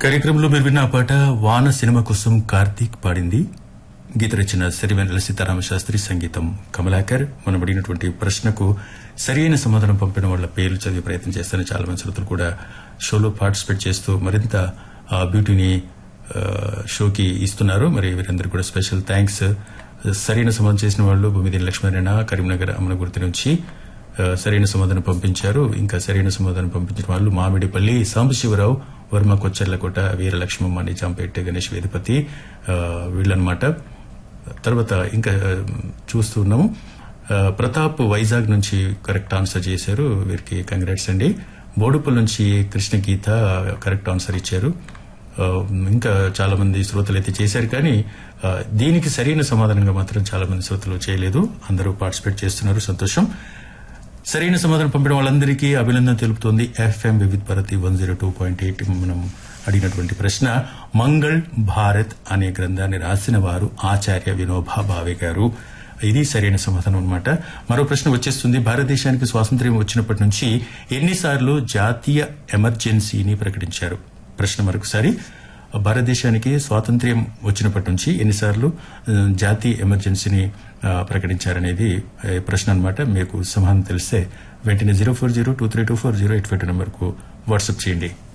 కార్యక్రమంలో మీరు విన్న ఆ పాట వాన సినిమా కోసం కార్తీక్ పాడింది గీత రచన సిరివెన్నెల సీతారామ శాస్త్రి సంగీతం కమలాకర్ మనం అడిగినటువంటి ప్రశ్నకు సరైన సమాధానం పంపిన వాళ్ళ పేర్లు చదివే ప్రయత్నం చేస్తారని చాలా మంది శ్రోతలు కూడా షోలో పార్టిసిపేట్ చేస్తూ మరింత ఆ బ్యూటీని ఆ, షోకి ఇస్తున్నారు మరి వీరందరూ కూడా స్పెషల్ థ్యాంక్స్ సరైన సమాధానం చేసిన వాళ్ళు భూమిదేని లక్ష్మీనారాయణ కరీంనగర్ అమనగుర్తి నుంచి ఆ, సరైన సమాధానం పంపించారు ఇంకా సరైన సమాధానం పంపించిన వాళ్ళు మామిడిపల్లి సాంబశివరావు వర్మ కొచ్చర్లకోట వీరలక్ష్మమ్మ నిజాంపేట గణేష్ వేదిపతి ఆ, వీళ్ళనమాట తర్వాత ఇంకా ఆ, చూస్తున్నాము ఆ, ప్రతాప్ వైజాగ్ నుంచి కరెక్ట్ ఆన్సర్ చేశారు వీరికి కంగ్రాట్స్ అండి బోడుపల్ నుంచి కృష్ణ గీత కరెక్ట్ ఆన్సర్ ఇచ్చారు ఆ, ఇంకా చాలా మంది శ్రోతలు అయితే చేశారు కానీ ఆ, దీనికి సరైన సమాధానంగా మాత్రం చాలా మంది శ్రోతలు చేయలేదు అందరూ పార్టిసిపేట్ చేస్తున్నారు సంతోషం సరైన సమాధానం పంపిన వాళ్ళందరికీ అభినందన తెలుపుతోంది FM Vividh Bharati one zero two point eight మనం అడిగినటువంటి ప్రశ్న మంగళ్ భారత్ అనే గ్రంథాన్ని రాసిన వారు ఆచార్య వినోబా భావే గారు ఇది సరైన సమాధానం అన్నమాట మరో ప్రశ్న వచ్చేస్తుంది భారతదేశానికి స్వాతంత్ర్యం వచ్చినప్పటి నుంచి ఎన్నిసార్లు జాతీయ ఎమర్జెన్సీని ప్రకటించారు ప్రశ్న మరొకసారి భారతదేశానికి స్వాతంత్ర్యం వచ్చినప్పటి నుంచి ఎన్నిసార్లు ఆ, జాతీయ ఎమర్జెన్సీని ఆ, ప్రకటించారనేది ఆ, ప్రశ్న అనమాట మీకు సమాధానం తెలిస్తే వెంటనే zero four zero two three two four zero eight five నెంబర్కు వాట్సాప్ చేయండి